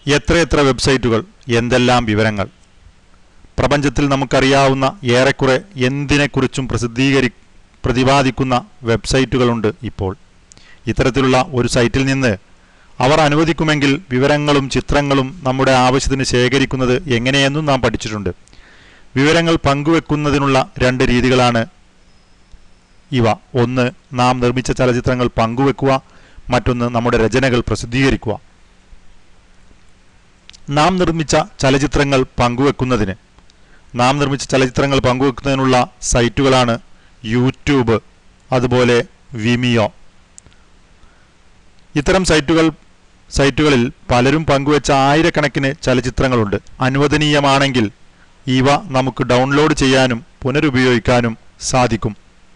എത്രയെത്ര വെബ്സൈറ്റുകൾ എന്തെല്ലാം വിവരങ്ങൾ പ്രപഞ്ചത്തിൽ നമുക്കറിയാവുന്ന ഏറെക്കുറെ എന്തിനെക്കുറിച്ചും പ്രസിദ്ധീകരി പ്രതിപാദിക്കുന്ന വെബ്സൈറ്റുകളുണ്ട് ഇപ്പോൾ ഇത്തരത്തിലുള്ള ഒരു സൈറ്റിൽ നിന്ന് അവർ അനുവദിക്കുമെങ്കിൽ വിവരങ്ങളും ചിത്രങ്ങളും നമ്മുടെ ആവശ്യത്തിന് ശേഖരിക്കുന്നത് എങ്ങനെയെന്നും നാം പഠിച്ചിട്ടുണ്ട് വിവരങ്ങൾ പങ്കുവെക്കുന്നതിനുള്ള രണ്ട് രീതികളാണ് ഇവ ഒന്ന് നാം നിർമ്മിച്ച ചലച്ചിത്രങ്ങൾ പങ്കുവെക്കുക മറ്റൊന്ന് നമ്മുടെ രചനകൾ പ്രസിദ്ധീകരിക്കുക നാം നിർമ്മിച്ച ചലച്ചിത്രങ്ങൾ പങ്കുവെക്കുന്നതിന് നാം നിർമ്മിച്ച ചലച്ചിത്രങ്ങൾ പങ്കുവെക്കുന്നതിനുള്ള സൈറ്റുകളാണ് യൂട്യൂബ് അതുപോലെ വിമിയോ ഇത്തരം സൈറ്റുകൾ സൈറ്റുകളിൽ പലരും പങ്കുവെച്ച ആയിരക്കണക്കിന് ചലച്ചിത്രങ്ങളുണ്ട് അനുവദനീയമാണെങ്കിൽ ഇവ നമുക്ക് ഡൗൺലോഡ് ചെയ്യാനും പുനരുപയോഗിക്കാനും സാധിക്കും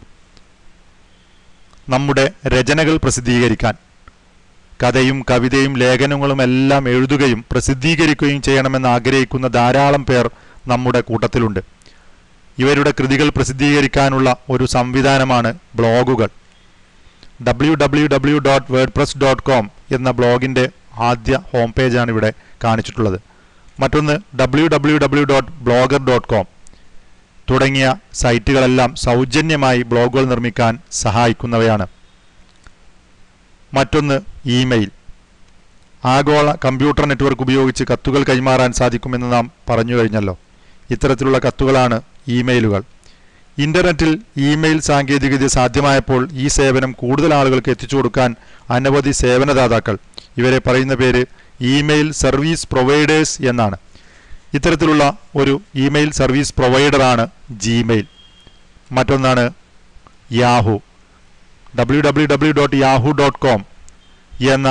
നമ്മുടെ രചനകൾ പ്രസിദ്ധീകരിക്കാൻ കഥയും കവിതയും ലേഖനങ്ങളും എല്ലാം എഴുതുകയും പ്രസിദ്ധീകരിക്കുകയും ചെയ്യണമെന്ന് ആഗ്രഹിക്കുന്ന ധാരാളം പേർ നമ്മുടെ കൂട്ടത്തിലുണ്ട് ഇവരുടെ കൃതികൾ പ്രസിദ്ധീകരിക്കാനുള്ള ഒരു സംവിധാനമാണ് ബ്ലോഗുകൾ W W W dot WordPress dot com എന്ന ബ്ലോഗിൻ്റെ ആദ്യ ഹോം പേജാണ് ഇവിടെ കാണിച്ചിട്ടുള്ളത് മറ്റൊന്ന് W W W dot blogger dot com തുടങ്ങിയ സൈറ്റുകളെല്ലാം സൗജന്യമായി ബ്ലോഗുകൾ നിർമ്മിക്കാൻ സഹായിക്കുന്നവയാണ് മറ്റൊന്ന് ഇമെയിൽ ആഗോള കമ്പ്യൂട്ടർ നെറ്റ്വർക്ക് ഉപയോഗിച്ച് കത്തുകൾ കൈമാറാൻ സാധിക്കുമെന്ന് നാം പറഞ്ഞു കഴിഞ്ഞല്ലോ ഇത്തരത്തിലുള്ള കത്തുകളാണ് ഇമെയിലുകൾ ഇന്റർനെറ്റിൽ ഇമെയിൽ സാങ്കേതികവിദ്യ സാധ്യമായപ്പോൾ ഈ സേവനം കൂടുതൽ ആളുകൾക്ക് എത്തിച്ചു കൊടുക്കാൻ അനവധി സേവനദാതാക്കൾ ഇവരെ പറയുന്ന പേര് ഇമെയിൽ സർവീസ് പ്രൊവൈഡേഴ്സ് എന്നാണ് ഇത്തരത്തിലുള്ള ഒരു ഇമെയിൽ സർവീസ് പ്രൊവൈഡറാണ് ജിമെയിൽ മറ്റൊന്നാണ് Yahoo W W W dot Yahoo dot com എന്ന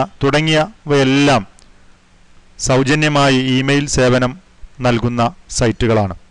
തുടങ്ങിയവയെല്ലാം സൗജന്യമായി ഇമെയിൽ സേവനം നൽകുന്ന സൈറ്റുകളാണ്